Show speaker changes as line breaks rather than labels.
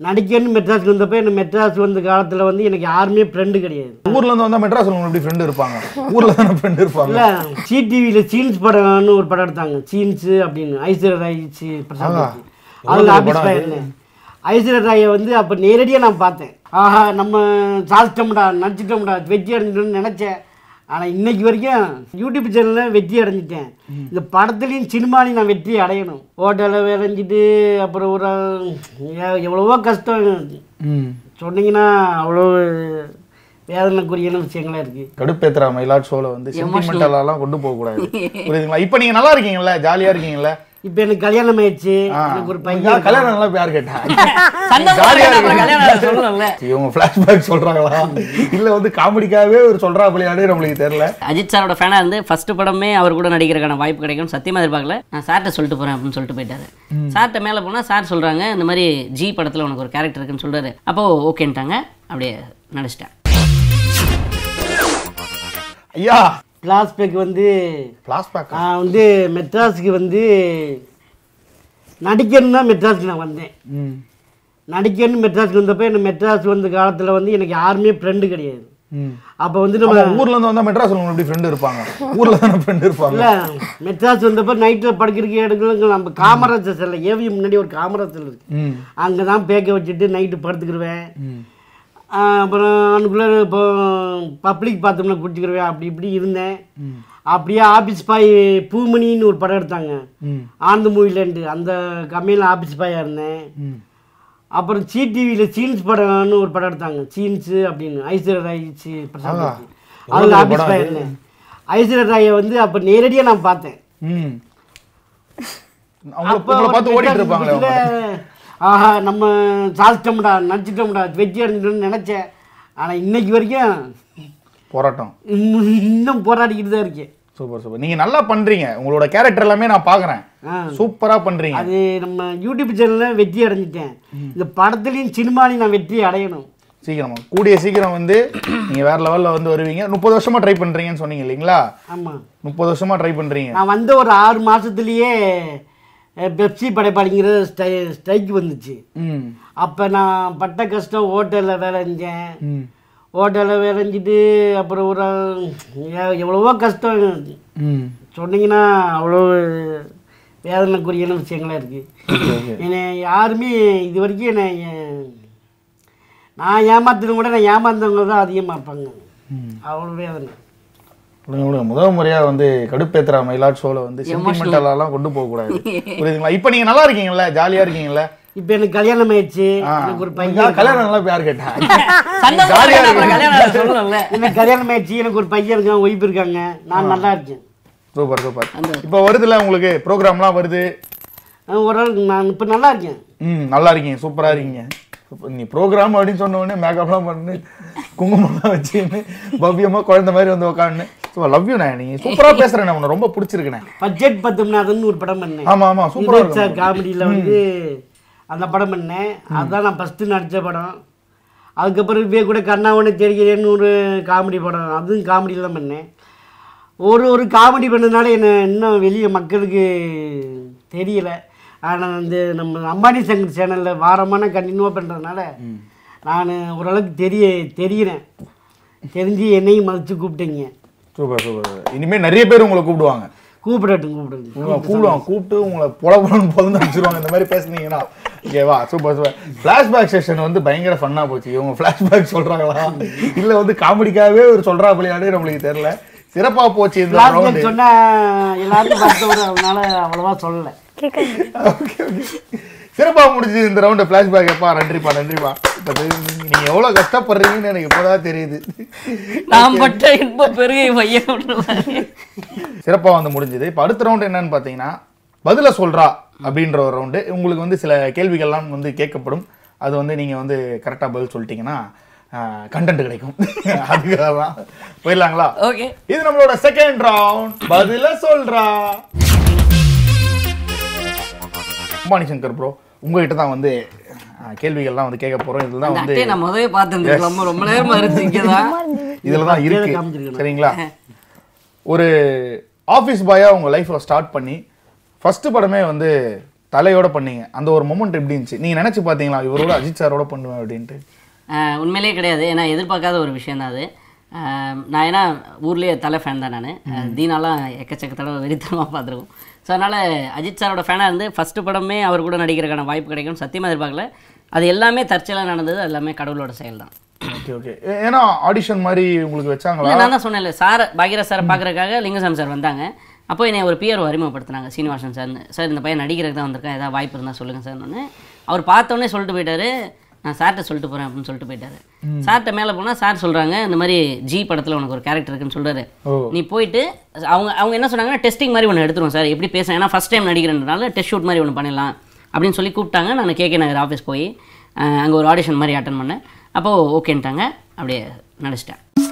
நடிக்கன்னு மெட்ராஸ்க்கு வந்தப்போ எனக்கு மெட்ராஸ் வந்த காலத்தில் வந்து எனக்கு யாருமே ஃப்ரெண்டு கிடையாது
ஊர்ல இருந்து வந்தா மெட்ராஸ் உங்களுக்கு எப்படி ஃப்ரெண்ட் இருப்பாங்க ஊர்ல தானே ஃப்ரெண்ட் இருப்பாங்க
இல்லை சிடிவியில் சீன்ஸ் படம்னு ஒரு படம் எடுத்தாங்க சீன்ஸு அப்படின்னு ஐஸ்வர்யா ராய் சி பிரசாத்
ஆஹா.
வச்சு. அதில் ஆஃபீஸ் போயிருந்தேன் ஐஸ்வர்யா ராயை வந்து அப்போ நேரடியாக நான் பார்த்தேன் ஆஹா நம்ம சாதிச்சிட்டோம்டா நடிச்சிட்டோம்டா வெற்றி அடைஞ்சிட்டோம்னு நினச்சேன் ஆனால் இன்னைக்கு வரைக்கும் யூடியூப் சேனலில் வெற்றி அடைஞ்சிட்டேன் இந்த படத்துலையும் சினிமாலையும் நான் வெற்றி அடையணும் ஹோட்டலில் விளைஞ்சிட்டு அப்புறம் ஒரு எ- எவ்வளவோ கஷ்டம்
ம்
சொன்னீங்கன்னா அவ்வளோ வேதனைக்குரியான விஷயங்களா இருக்குது
கடுப்பேத்துறா மயிலாட் ஷோல வந்து சென்டிமெண்டலாம் கொண்டு போக கூடாது புரியுதுங்களா இப்போ நீங்க நல்லா இருக்கீங்கல்ல ஜாலியா இருக்கீங்கல்ல
இப்போ எனக்கு கல்யாணம் ஆயிடுச்சு
ஆ.
எனக்கு ஒரு
யா,
பையன்
கல்யாணம் நல்லா யார் கேட்டா
சண்டை
ஜாலியா
போடுறேன், அப்புறம்
இருக்கு.
கல்யாணம் சொல்லணும்ல
இவங்க ஃபிளாஷ்பேக் சொல்றாங்களா இல்ல வந்து காமெடிக்காகவே ஒரு சொல்றா பிள்ளையாடே நம்மளுக்கு தெரியல
அஜித் சாரோட ஃபேனா இருந்து ஃபர்ஸ்ட் படமே அவர் கூட நடிக்கிறதுக்கான வாய்ப்பு கிடைக்கும்னு சத்தியமா எதிர்பார்க்கல நான் சார்ட்ட சொல்லிட்டு போறேன் அப்படின்னு சொல்லிட்டு போயிட்டாரு சார்ட்ட மேல போனா சார் சொல்றாங்க இந்த மாதிரி ஜி படத்துல உனக்கு ஒரு கேரக்டர் இருக்குன்னு சொல்றாரு அப்போ ஓகேன்ட்டாங்க அப்படியே நடிச்சிட்டேன்
ஐயா
ஃப்ளாஷ்பேக் வந்து
ஃபிளாஷ்பேக்
நான் வந்து மெட்ராஸுக்கு வந்து நடிக்கணும் தான் மெட்ராஸுக்கு நான் வந்தேன்
ம்
நடிக்கணும் மெட்ராஸுக்கு வந்தப்போ எனக்கு மெட்ராஸ் வந்த காலத்தில் வந்து எனக்கு யாருமே ஃப்ரெண்டு கிடையாது
ம்
அப்போ வந்து நம்ம
நம்ம ஊர்ல இருந்து வந்தா மெட்ராஸ் உங்களுக்கு எப்படி ஃப்ரெண்ட் இருப்பாங்க ஊர்ல தானே ஃப்ரெண்ட் இருப்பாங்க
இல்லை மெட்ராஸ் வந்தப்போ நைட்டில் படுக்கிறதுக்கு எடுக்கலாம் நம்ம காமராஜர் செல்ல ஏவி முன்னாடி ஒரு காமராஜர் இருக்கு
ம்
அங்கே தான் பேக்க வச்சுட்டு நைட்டு படுத்துக்கிடுவேன்
ம்
ஆஹ் அப்புறம் அதுக்குள்ளே இப்போ பப்ளிக் பார்த்தோம்னா குடிச்சிக்கிடுவேன் அப்படி இப்படி இருந்தேன் அப்படியே ஆஃபீஸ் பாய் பூமணின்னு ஒரு படம் எடுத்தாங்க
ம்
ஆனந்த மூவிலேருந்து அந்த கம்பெனியில் ஆஃபீஸ் பாயாக இருந்தேன்
ம்
அப்புறம் சிடிவியில் சீன்ஸ் படம்னு ஒரு படம் எடுத்தாங்க சீன்ஸு அப்படின்னு ஐஸ்வர்யா ராய் சி பிரசாத்
ஆஹா.
வச்சு. அதில்
எவ்வளவு
ஆஃபீஸ்
படம்
பாய்
அது?
இருந்தேன் ஐஸ்வர்யா ராயை வந்து அப்போ நேரடியாக நான் பார்த்தேன்
ம் அவங்க
அப்போ
உங்களை
ஒரு
பார்த்து ஓடிட்டு
மெட்ராஸ்
இருப்பாங்களே அவங்க
பஸ்ஸில், ஆஹா நம்ம சாதிச்சிட்டோம்டா நடிச்சிட்டோம்டா வெற்றி அடைஞ்சிட்டோம்னு நினச்சேன் ஆனால் இன்னைக்கு வரைக்கும்
போராட்டம்
இன்னும் இன்னும் போராடிக்கிட்டு தான் இருக்கேன்
சூப்பர் சூப்பர் நீங்க நல்லா பண்றீங்க உங்களோட கேரக்டர் எல்லாமே நான் பாக்குறேன்
ஆ.
சூப்பரா பண்றீங்க
அது நம்ம யூடியூப் சேனலில் வெற்றி அடைஞ்சிட்டேன் இந்த படத்துலையும் சினிமாலையும் நான் வெற்றி அடையணும்
சீக்கிரமா கூடிய சீக்கிரம் வந்து நீங்க வேற லெவல்ல வந்து வருவீங்க முப்பது வருஷமா ட்ரை பண்றீங்கன்னு சொன்னீங்க இல்லைங்களா
ஆமாம்
முப்பது வருஷமா ட்ரை பண்றீங்க
நான் வந்த ஒரு ஆறு மாதத்துலேயே பெப்சி படைப்பாளிங்கிற ஸ்டை ஸ்ட்ரைக் வந்துச்சு
ம்
அப்போ நான் பட்ட கஷ்டம் ஹோட்டலில் வேலை செஞ்சேன்
ம்
ஹோட்டலில் வேலை செஞ்சுட்டு அப்புறம் ஒரு எ- எவ்வளவோ கஷ்டம்
ம்
சொன்னீங்கன்னா அவ்வளோ வேதனைக்குரியான விஷயங்களா இருக்குது
ஓகே ஓகே
என்னை யாருமே இது வரைக்கும் என்னை எ- நான் ஏமாத்துறவங்க கூட நான் ஏமாந்தவங்க தான் அதிகமாக இருப்பாங்க
ம்.
அவ்வளோ வேதனை
விடுங்க விடுங்க முதல் முறையா வந்து கடுப்பேத்துறா மயிலாட் ஷோல வந்து சென்டிமெண்டலாம் கொண்டு போக கூடாது புரியுதுங்களா இப்போ நீங்க நல்லா இருக்கீங்கல்ல ஜாலியா இருக்கீங்கல்ல
இப்போ எனக்கு கல்யாணம் ஆயிடுச்சு
ஆ.
எனக்கு ஒரு
யா,
பையன்
கல்யாணம் நல்லா யார் கேட்டா
சண்டை
ஜாலியா
போடுறேன், அப்புறம்
இருக்கு.
கல்யாணம் சொல்லணும்ல
எனக்கு கல்யாணம் ஆயிடுச்சு எனக்கு ஒரு பையன் இருக்கான் ஒய்ஃப் இருக்காங்க நான் நல்லா இருக்கேன்
சூப்பர் சூப்பர் இப்போ வருதுல்ல உங்களுக்கு ப்ரோக்ராம்லாம் வருது
அஹ் ஒரு ஆள் நான் இப்போ நல்லா இருக்கேன்
ம் நல்லா இருக்கீங்க சூப்பரா இருக்கீங்க Super. நீ ப்ரோக்ராம் அப்படின்னு சொன்ன உடனே மேக்கப்லாம் பண்ணு குங்குமம்லாம் வச்சுன்னு பவ்யமா குழந்தை மாதிரி வந்து உட்காந்து ஸோ லவ் யூ நான் நீ சூப்பரா பேசுறேன் உனக்கு ரொம்ப பிடிச்சிருக்கேனே
பட்ஜெட் பத்தும்னாதுன்னு ஒரு படம் பண்ணேன்
ஆமா ஆமா சூப்பரா
விவேக் சார்
இருக்கும்
காமெடியில் வந்து அந்த படம் பண்ணேன் அதுதான் நான் ஃபஸ்ட்டு நடித்த படம் அதுக்கப்புறம் விவேக் கூட கண்ணாவனை தெரிகிறேன்னு ஒரு காமெடி படம் அதுவும் காமெடியில் தான் பண்ணேன் ஒரு ஒரு காமெடி பண்ணதுனால என்ன இன்னும் வெளியே மக்களுக்கு தெரியல ஆனால் வந்து நம்ம அம்பானி சங்கர் சேனலில் வாரமான கண்டினியூவாக பண்ணுறதுனால நான் ஓரளவுக்கு தெரிய தெரிகிறேன் தெரிஞ்சு என்னையும் மதித்து கூப்பிட்டீங்க
சூப்பர் சூப்பர் இனிமே நிறைய பேர் உங்களை கூப்பிடுவாங்க
கூப்பிடட்டும் கூப்பிடுங்க
உங்களை கூப்பிடுவாங்க கூப்பிட்டு உங்களை பொல பொலன்னு பொலந்து அடிச்சிருவாங்க இந்த மாதிரி பேசுனீங்கன்னா ஓகேவா சூப்பர் சூப்பர் ஃப்ளாஷ்பேக் செஷன் வந்து பயங்கர ஃபன்னா போச்சு இவங்க ஃப்ளாஷ்பேக் சொல்றாங்களா இல்ல வந்து காமெடிக்காகவே ஒரு சொல்றா பலியாடு நம்மளுக்கு தெரியல சிறப்பா போச்சு இந்த
கிளாஸ்
ரவுண்டு
சொன்னால் எல்லாருக்கும் பார்த்தவர் அதனால அவ்வளோவா சொல்லலை
ஓகே ஓகே சிறப்பா முடிஞ்சு இந்த ரவுண்டு ஃப்ளாஷ்பேக் எப்பா நன்றிப்பா நன்றிப்பா இப்போ நீங்க எவ்வளவு கஷ்டப்படுறீங்கன்னு எனக்கு இப்போதான் தெரியுது
நான் பட்ட இன்ப பெருகை பையன் விட்டுருவாரு.
சிறப்பா வந்து முடிஞ்சது இப்போ அடுத்த ரவுண்டு என்னன்னு பார்த்தீங்கன்னா பதில சொல்றா அப்படின்ற ஒரு ரவுண்டு உங்களுக்கு வந்து சில கேள்விகள்லாம் வந்து கேட்கப்படும் அது வந்து நீங்க வந்து கரெக்டா பதில் சொல்லிட்டீங்கன்னா கண்டென்ட் கிடைக்கும் அதுக்காக தான் போயிடலாங்களா
ஓகே
இது நம்மளோட செகண்ட் ரவுண்ட் பதில சொல்றா அம்பானி சங்கர் ப்ரோ உங்ககிட்ட தான் வந்து அஹ், கேள்விகள்லாம் வந்து கேட்க போறோம் இதுல தான்
அந்த
வந்து
அட்டையை நான் முதவே பார்த்துருந்துருக்கலாமா ரொம்ப நேரமா இருந்து இங்கதான்
இதுல தான் இருக்கு
காமிச்சிருக்கணும்.
சரிங்களா ஒரு ஆஃபீஸ் பாயா உங்க லைஃப்பை ஸ்டார்ட் பண்ணி ஃபர்ஸ்ட் படமே வந்து தலையோட பண்ணீங்க அந்த ஒரு மொமெண்ட் எப்படி இருந்துச்சு நீங்க நினைச்சு பாத்தீங்களா இவரோட அஜித் சாரோட பண்ணுவேன் அப்படின்ட்டு
ஆஹ் உண்மையிலேயே கிடையாது ஏன்னா எதிர்பார்க்காத ஒரு விஷயம் தான் அது ஆஹ் நான் ஏன்னா ஊர்லேயே தலை ஃபேன் தான் நான் தீனாலாம் எக்கச்சக்க தடவை வெறித்தனமாக பார்த்துருக்கோம் ஸோ அதனால் அஜித் சாரோட ஃபேனாக இருந்து ஃபஸ்ட்டு படமே அவர் கூட நடிக்கிறதுக்கான வாய்ப்பு கிடைக்கும்னு சத்தியமாக எதிர்பார்க்கல அது எல்லாமே தற்செயலாக நடந்தது அது எல்லாமே கடவுளோட செயல் தான்
ஓகே ஓகே ஏன்னா ஆடிஷன் மாதிரி உங்களுக்கு வச்சாங்களா
இல்லை நான் தான் சொன்னேன்ல சார் பாகிரா சாரை பார்க்கறதுக்காக லிங்கசாமி சார் வந்தாங்க அப்போ என்னை ஒரு பிஆர் அறிமுகப்படுத்தினாங்க சீனிவாசன் சார்னு சார் இந்த பையன் நடிக்கிறதுக்கு தான் வந்திருக்கேன் ஏதாவது வாய்ப்பு இருந்தால் சொல்லுங்கள் சார்னு அவர் பார்த்தோன்னே சொல்லிட்டு போயிட்டாரு நான் சார்கிட்ட சொல்லிட்டு போகிறேன் அப்படின்னு சொல்லிட்டு போயிட்டாரு சார்கிட்ட மேலே போனால் சார் சொல்கிறாங்க இந்த மாதிரி ஜி படத்தில் உனக்கு ஒரு கேரக்டர் இருக்குன்னு சொல்கிறாரு
ஓ
நீ போயிட்டு அவங்க அவங்க என்ன சொன்னாங்கன்னா டெஸ்டிங் மாதிரி ஒன்று எடுத்துருவோம் சார் எப்படி பேசுகிறேன் ஏன்னா ஃபஸ்ட் டைம் நடிக்கிறேன்றனால டெஸ்ட் ஷூட் மாதிரி ஒன்று பண்ணிடலாம் அப்படின்னு சொல்லி கூப்பிட்டாங்க நான் கேகே நகர் ஆஃபீஸ் போய் அங்கே ஒரு ஆடிஷன் மாதிரி அட்டன் பண்ணேன் அப்போது ஓகேன்ட்டாங்க அப்படியே நடிச்சிட்டேன்